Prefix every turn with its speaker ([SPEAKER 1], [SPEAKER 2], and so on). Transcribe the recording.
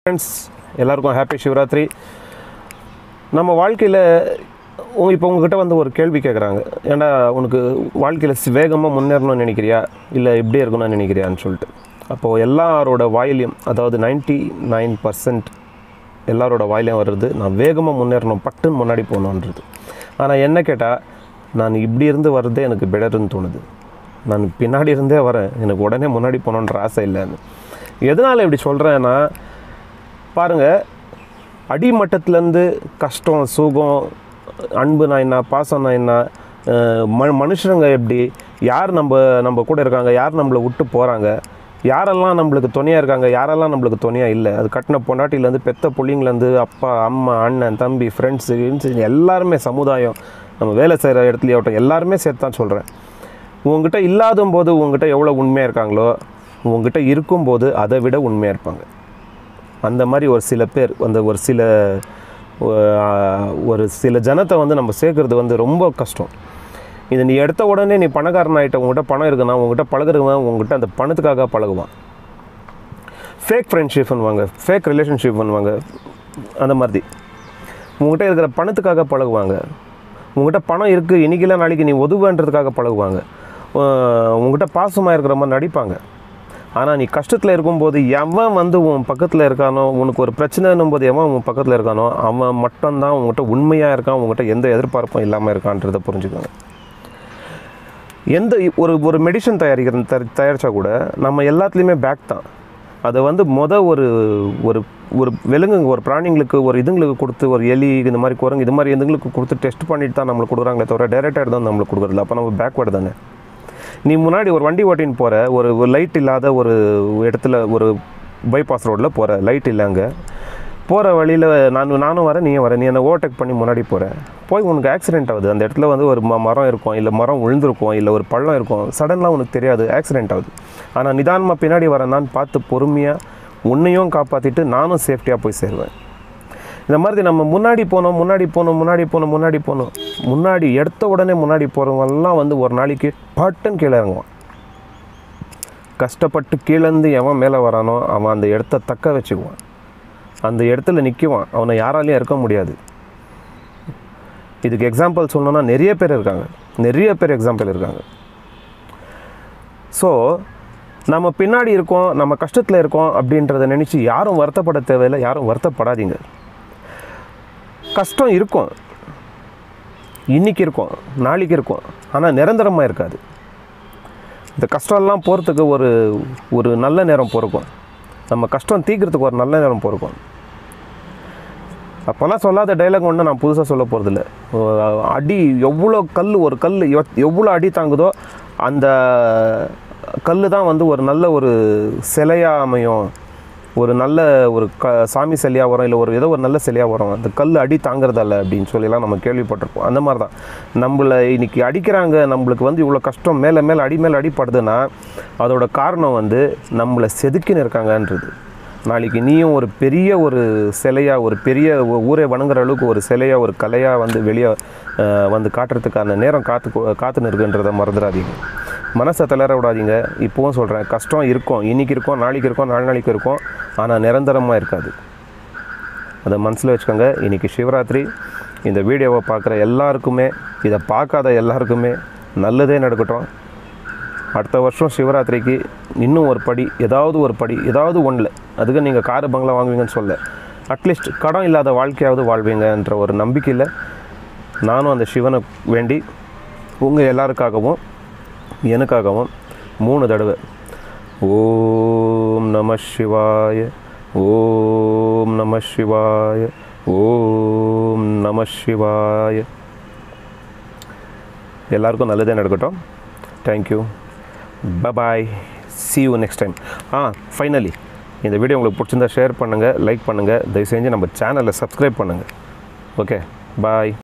[SPEAKER 1] friends எல்லாருக்கும் happy Shivaratri நம்ம வாழ்க்கையில் இப்போ உங்ககிட்ட வந்து ஒரு கேள்வி கேட்குறாங்க ஏன்டா உனக்கு வாழ்க்கையில் வேகமாக முன்னேறணும்னு நினைக்கிறியா இல்லை இப்படியே இருக்கணும்னு நினைக்கிறியான்னு சொல்லிட்டு அப்போது எல்லாரோட வாயிலையும் அதாவது 99% நைன் பர்சன்ட் எல்லாரோட வாயிலையும் வர்றது நான் வேகமாக முன்னேறணும் பட்டுன்னு முன்னாடி போகணுன்றது ஆனால் என்ன கேட்டால் நான் இப்படி இருந்து வர்றதே எனக்கு பெட்டர்னு தோணுது நான் பின்னாடி இருந்தே வரேன் எனக்கு உடனே முன்னாடி போகணுன்ற ஆசை இல்லைன்னு எதனால் இப்படி சொல்கிறேன்னா பாருங்கள் அடிமட்டத்துலேருந்து கஷ்டம் சுகம் அன்புனா என்ன பாசம்னா என்ன அஹ் ம மனுஷங்க எப்படி யார் நம்ம நம்ம கூட இருக்காங்க யார் நம்மளை விட்டு போகிறாங்க யாரெல்லாம் நம்மளுக்கு துணையாக இருக்காங்க யாரெல்லாம் நம்மளுக்கு துணையாக இல்லை அது கட்டின பொண்டாட்டிலேருந்து பெத்த புள்ளிங்கலேருந்து அப்பா அம்மா அண்ணன் தம்பி ஃப்ரெண்ட்ஸு எல்லாருமே சமுதாயம் நம்ம வேலை செய்கிற இடத்துலையாகட்டும் எல்லாருமே சேர்த்து தான் சொல்கிறேன் உங்ககிட்ட இல்லாத போது உங்ககிட்ட எவ்வளோ உண்மையாக இருக்காங்களோ உங்ககிட்ட இருக்கும்போது அதை விட உண்மையாக இருப்பாங்க அந்த மாதிரி ஒரு சில பேர் அந்த ஒரு சில அஹ், ஒரு சில ஜனத்தை வந்து நம்ம சேர்க்கறது வந்து ரொம்ப கஷ்டம் இது நீ எடுத்த உடனே நீ பணக்காரன் ஆகிட்ட உங்ககிட்ட பணம் இருக்குன்னா உங்ககிட்ட பழகுறவன் உங்ககிட்ட அந்த பணத்துக்காக பழகுவான் ஃபேக் ஃப்ரெண்ட்ஷிப் பண்ணுவாங்க ஃபேக் ரிலேஷன்ஷிப் பண்ணுவாங்க அந்த மாதிரி உங்ககிட்ட இருக்கிற பணத்துக்காக பழகுவாங்க உங்ககிட்ட பணம் இருக்குது இன்றைக்கில நாளைக்கு நீ உதவுன்றதுக்காக பழகுவாங்க அஹ் உங்ககிட்ட பாசமாக இருக்கிற மாதிரி நடிப்பாங்க ஆனால் நீ கஷ்டத்தில் இருக்கும்போது எவன் வந்து உன் பக்கத்தில் இருக்கானோ உனக்கு ஒரு பிரச்சனைன்னும் போது எவன் உன் பக்கத்தில் இருக்கானோ அவன் மட்டும்தான் உங்ககிட்ட உண்மையாக இருக்கான் உங்ககிட்ட எந்த எதிர்பார்ப்பும் இல்லாமல் இருக்கான்றதை புரிஞ்சுக்கோங்க எந்த ஒரு ஒரு மெடிசன் தயாரிக்கிற தயார் தயாரித்தா கூட நம்ம எல்லாத்துலேயுமே பேக் தான் அதை வந்து மொத ஒரு ஒரு ஒரு விலங்குங்க ஒரு பிராணிங்களுக்கு ஒரு இதுங்களுக்கு கொடுத்து ஒரு எலி இந்த மாதிரி குரங்கு இது மாதிரி இதுங்களுக்கு கொடுத்து டெஸ்ட் பண்ணிட்டு தான் நம்மளுக்கு கொடுக்குறாங்களே தவிர டேரெக்டாக தான் நம்மளுக்கு கொடுக்குறதில்ல அப்போ நம்ம பேக்வேர்டு தானே நீ முன்னாடி ஒரு வண்டி ஓட்டின்னு போகிற ஒரு ஒரு லைட் இல்லாத ஒரு இடத்துல ஒரு பைபாஸ் ரோட்டில் போகிற லைட் இல்லைங்க போகிற வழியில் நான் நானும் வரேன் நீயும் வரேன் நீ என்னை ஓவர்டேக் பண்ணி முன்னாடி போகிற போய் உனக்கு ஆக்சிடென்ட் ஆகுது அந்த இடத்துல வந்து ஒரு ம- மரம் இருக்கும் இல்லை மரம் விழுந்திருக்கும் இல்லை ஒரு பள்ளம் இருக்கும் சடன்லாம் உனக்கு தெரியாது ஆக்சிடென்ட் ஆகுது ஆனால் நிதானமாக பின்னாடி வரேன் நான் பார்த்து பொறுமையாக உன்னையும் காப்பாற்றிட்டு நானும் சேஃப்டியாக போய் சேருவேன் இந்த மாதிரி நம்ம முன்னாடி போனோம் முன்னாடி போனோம் முன்னாடி போனோம் முன்னாடி போனோம் முன்னாடி எடுத்த உடனே முன்னாடி போகிறவங்கெல்லாம் வந்து ஒரு நாளைக்கு பட்டுன்னு கீழே இறங்குவான் கஷ்டப்பட்டு கீழேருந்து எவன் மேலே வரானோ அவன் அந்த இடத்த தக்க வச்சுக்குவான் அந்த இடத்துல நிற்குவான் அவனை யாராலையும் இருக்க முடியாது இதுக்கு எக்ஸாம்பிள் சொல்லணும்னா நிறைய பேர் இருக்காங்க நிறைய பேர் எக்ஸாம்பிள் இருக்காங்க ஸோ நம்ம பின்னாடி இருக்கோம் நம்ம கஷ்டத்தில் இருக்கோம் அப்படின்றத நினச்சி யாரும் வருத்தப்பட தேவையில்லை யாரும் வருத்தப்படாதீங்க கஷ்டம் இருக்கும் இன்னைக்கு இருக்கும் நாளைக்கு இருக்கும் ஆனால் நிரந்தரமாக இருக்காது இந்த கஷ்டம்லாம் போகிறதுக்கு ஒரு ஒரு நல்ல நேரம் பொறுக்கும் நம்ம கஷ்டம் தீக்கிறதுக்கு ஒரு நல்ல நேரம் பொறுக்கும் அப்போல்லாம் சொல்லாத டைலாக் ஒன்று நான் புதுசாக சொல்ல போகிறதில்ல அடி எவ்வளோ கல் ஒரு கல் எவ்வளோ அடி தாங்குதோ அந்த கல் தான் வந்து ஒரு நல்ல ஒரு சிலையாக அமையும் ஒரு நல்ல ஒரு க சாமி சிலையாக வரும் இல்லை ஒரு ஏதோ ஒரு நல்ல சிலையாக வரும் அந்த கல் அடி தாங்குறதல்ல அப்படின்னு சொல்லிலாம் நம்ம கேள்விப்பட்டிருப்போம் அந்த மாதிரி தான் நம்மளை இன்னைக்கு அடிக்கிறாங்க நம்மளுக்கு வந்து இவ்வளோ கஷ்டம் மேலே மேலே அடி மேலே அடிப்படுதுன்னா அதோட காரணம் வந்து நம்மளை செதுக்கின்னு இருக்காங்கன்றது நாளைக்கு நீயும் ஒரு பெரிய ஒரு சிலையாக ஒரு பெரிய ஊ- ஊரே வணங்குற அளவுக்கு ஒரு சிலையாக ஒரு கலையாக வந்து வெளியே வந்து காட்டுறதுக்கான நேரம் காத்து காத்துன்னு இருக்குன்றதை மறந்துடாதீங்க மனசை தளர விடாதீங்க இப்போவும் சொல்கிறேன் கஷ்டம் இருக்கும் இன்னைக்கு இருக்கும் நாளைக்கு இருக்கும் நாலு நாளைக்கு இருக்கும் ஆனால் நிரந்தரமாக இருக்காது அதை மனசில் வச்சுக்கோங்க இன்றைக்கி சிவராத்திரி இந்த வீடியோவை பார்க்குற எல்லாருக்குமே இதை பார்க்காத எல்லாருக்குமே நல்லதே நடக்கட்டும் அடுத்த வருஷம் சிவராத்திரிக்கு இன்னும் ஒரு படி ஏதாவது ஒரு படி ஏதாவது ஒன்றில் அதுக்கு நீங்கள் காரு பங்களா வாங்குவீங்கன்னு சொல்ல அட்லீஸ்ட் கடன் இல்லாத வாழ்க்கையாவது வாழ்வீங்கன்ற ஒரு நம்பிக்கையில் நானும் அந்த சிவனை வேண்டி உங்கள் எல்லாருக்காகவும் எனக்காகவும் மூணு தடவை ஓம் நம சிவாய ஓம் நம சிவாய ஓம் நம சிவாய எல்லாருக்கும் நல்லதே நடக்கட்டும் thank you bye bye see you next time ah finally இந்த வீடியோ உங்களுக்கு பிடிச்சிருந்தா ஷேர் பண்ணுங்கள் லைக் பண்ணுங்கள் தயவு செஞ்சு நம்ம சேனலை சப்ஸ்கிரைப் பண்ணுங்கள் ஓகே பாய்